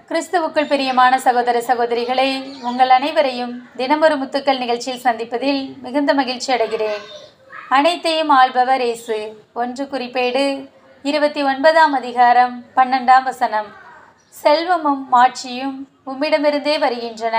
கிறிஸ்துவுக்குள் பிரியமான சகோதர சகோதரிகளை உங்கள் அனைவரையும் தினமொரு முத்துக்கள் நிகழ்ச்சியில் சந்திப்பதில் மிகுந்த மகிழ்ச்சி அடைகிறேன் அனைத்தையும் ஆள்பவர் இயேசு ஒன்று குறிப்பேடு இருபத்தி ஒன்பதாம் அதிகாரம் பன்னெண்டாம் வசனம் செல்வமும் மாட்சியும் உம்மிடமிருந்தே வருகின்றன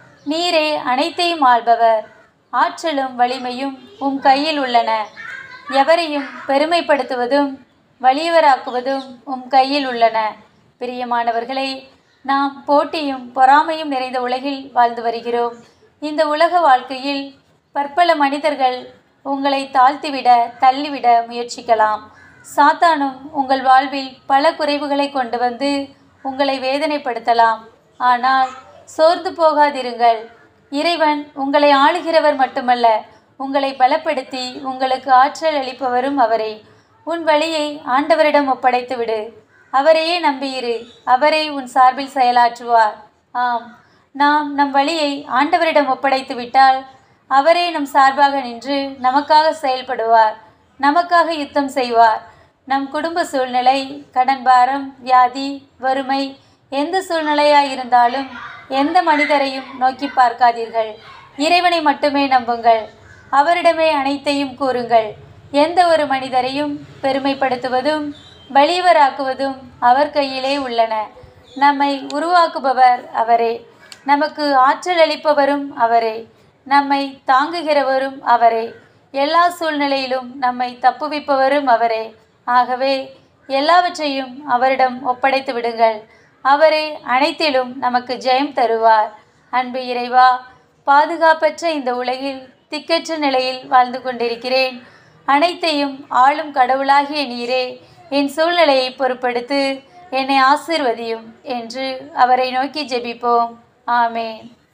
நீரே அனைத்தையும் ஆள்பவர் ஆற்றலும் வலிமையும் உம் கையில் உள்ளன எவரையும் பெருமைப்படுத்துவதும் வலியவராக்குவதும் உம் கையில் உள்ளன பிரியமானவர்களே நாம் போட்டியும் பொறாமையும் நிறைந்த உலகில் வாழ்ந்து வருகிறோம் இந்த உலக வாழ்க்கையில் பற்பல மனிதர்கள் உங்களை தாழ்த்திவிட தள்ளிவிட முயற்சிக்கலாம் சாத்தானும் உங்கள் வாழ்வில் பல குறைவுகளை கொண்டு வந்து உங்களை வேதனைப்படுத்தலாம் ஆனால் சோர்ந்து போகாதிருங்கள் இறைவன் உங்களை ஆளுகிறவர் மட்டுமல்ல உங்களை பலப்படுத்தி உங்களுக்கு ஆற்றல் அளிப்பவரும் அவரே உன் வழியை ஆண்டவரிடம் ஒப்படைத்து விடு அவரையே நம்பியிரு அவரே உன் சார்பில் செயலாற்றுவார் ஆம் நாம் நம் வழியை ஆண்டவரிடம் ஒப்படைத்து விட்டால் அவரே நம் சார்பாக நின்று நமக்காக செயல்படுவார் நமக்காக யுத்தம் செய்வார் நம் குடும்ப சூழ்நிலை கடன் பாரம் வியாதி வறுமை எந்த சூழ்நிலையாய் இருந்தாலும் எந்த மனிதரையும் நோக்கி பார்க்காதீர்கள் இறைவனை மட்டுமே நம்புங்கள் அவரிடமே அனைத்தையும் கூறுங்கள் எந்த ஒரு மனிதரையும் பெருமைப்படுத்துவதும் வலியவராக்குவதும் அவர் கையிலே உள்ளன நம்மை உருவாக்குபவர் அவரே நமக்கு ஆற்றல் அளிப்பவரும் அவரே நம்மை தாங்குகிறவரும் அவரே எல்லா சூழ்நிலையிலும் நம்மை தப்புவிப்பவரும் அவரே ஆகவே எல்லாவற்றையும் அவரிடம் ஒப்படைத்து விடுங்கள் அவரே அனைத்திலும் நமக்கு ஜெயம் தருவார் அன்பு இறைவா பாதுகாப்பற்ற இந்த உலகில் திக்கற்ற நிலையில் வாழ்ந்து கொண்டிருக்கிறேன் அனைத்தையும் ஆளும் கடவுளாகிய நீரே என் சூழ்நிலையை பொறுப்படுத்து என்னை ஆசிர்வதியும் என்று அவரை நோக்கி ஜெபிப்போம் ஆமேன்